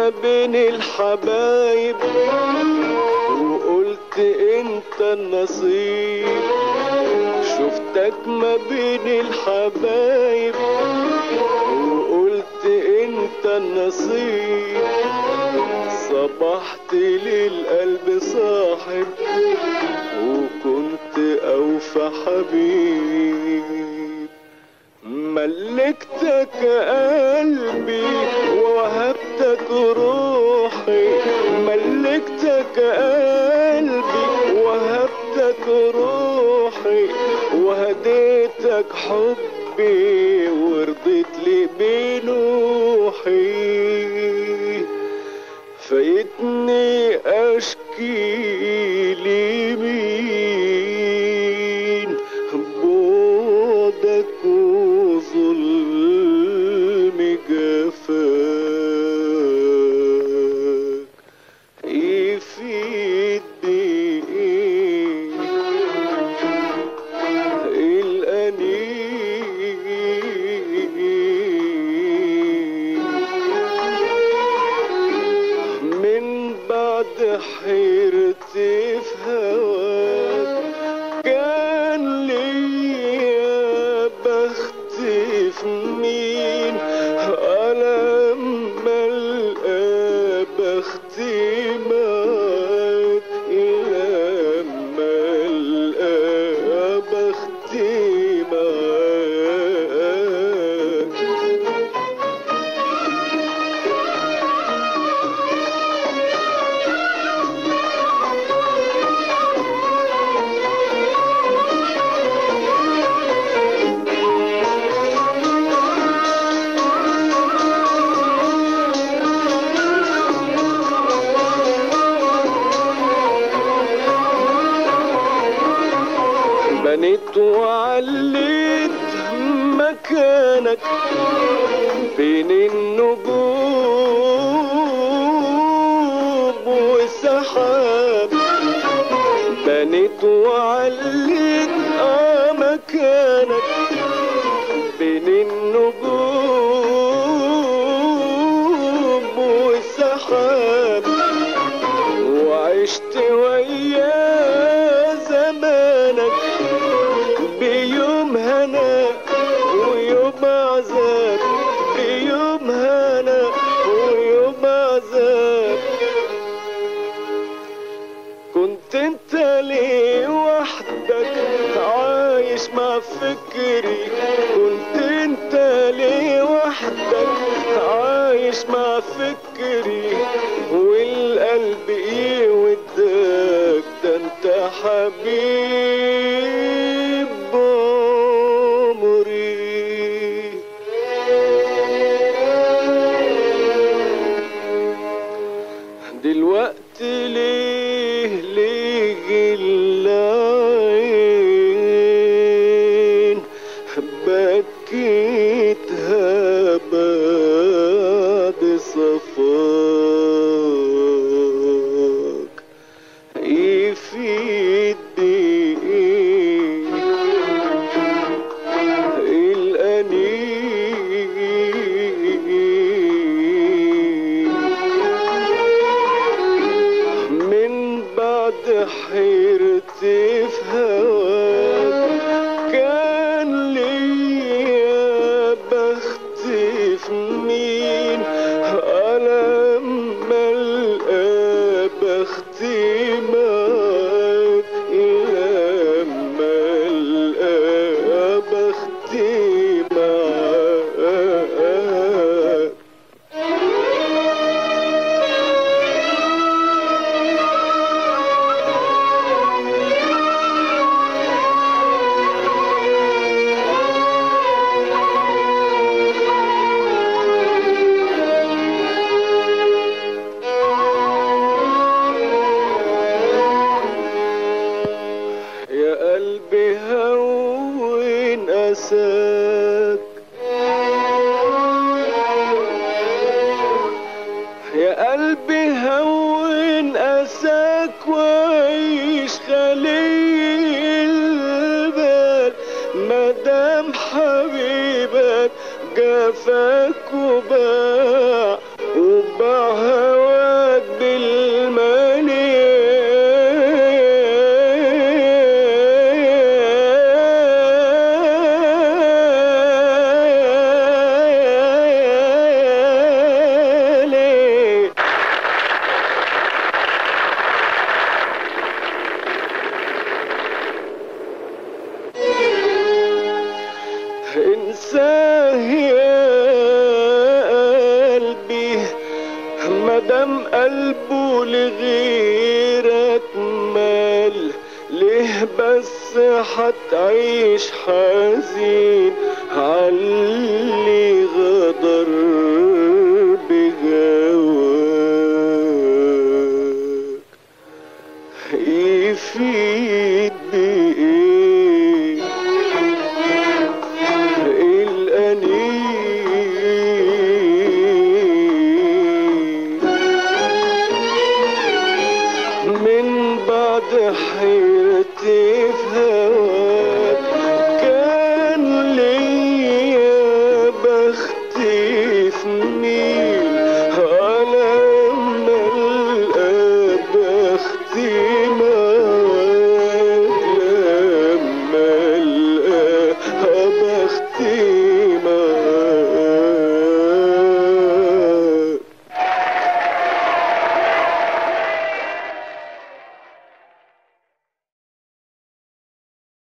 ما بين الحبايب وقلت انت النصيب شفتك ما بين الحبايب وقلت انت النصيب صبحت للقلب صاحب وكنت اوفى حبيب ملكتك قلبي ووهبتك روحي ملكتك قلبي ووهبتك روحي وهديتك حبي ورضيت لي بنوحي فايتني اشكي لمين بعدك وظلم جفاك يفيد بإيه الأنين من بعد حيرتي في هواك كان ليا بختي في مين لما القى بختي معاك لما القى بختي معاك بنيت وعليت مكانك بين النجوم والسحاب بنيت وعليت اه مكانك بين النجوم والسحاب وعشت ويا زمانك بيوم هنا ويوم عذاب بيوم هنا ويوم عذاب كنت انت ليه وحدك عايش مع فكري كنت انت ليه وحدك عايش مع فكري والقلب يودك ده انت حبيب عمري دلوقتي ليه ليه العين بكيتها بعد صفاك يفيد بإيه الأنين من بعد حيرتي في هواك كان ليا بختي في مين لما القى بختي معاك لما القى بختي معاك يا قلبي هون أساك يا قلبي هون أساك وعيش خلي البال مدام حبيبك جافاك وباع وباع هواك بالمني انساه يا قلبي مدام قلبه لغيرك مال ليه بس حتعيش حزين عاللي غدر بجو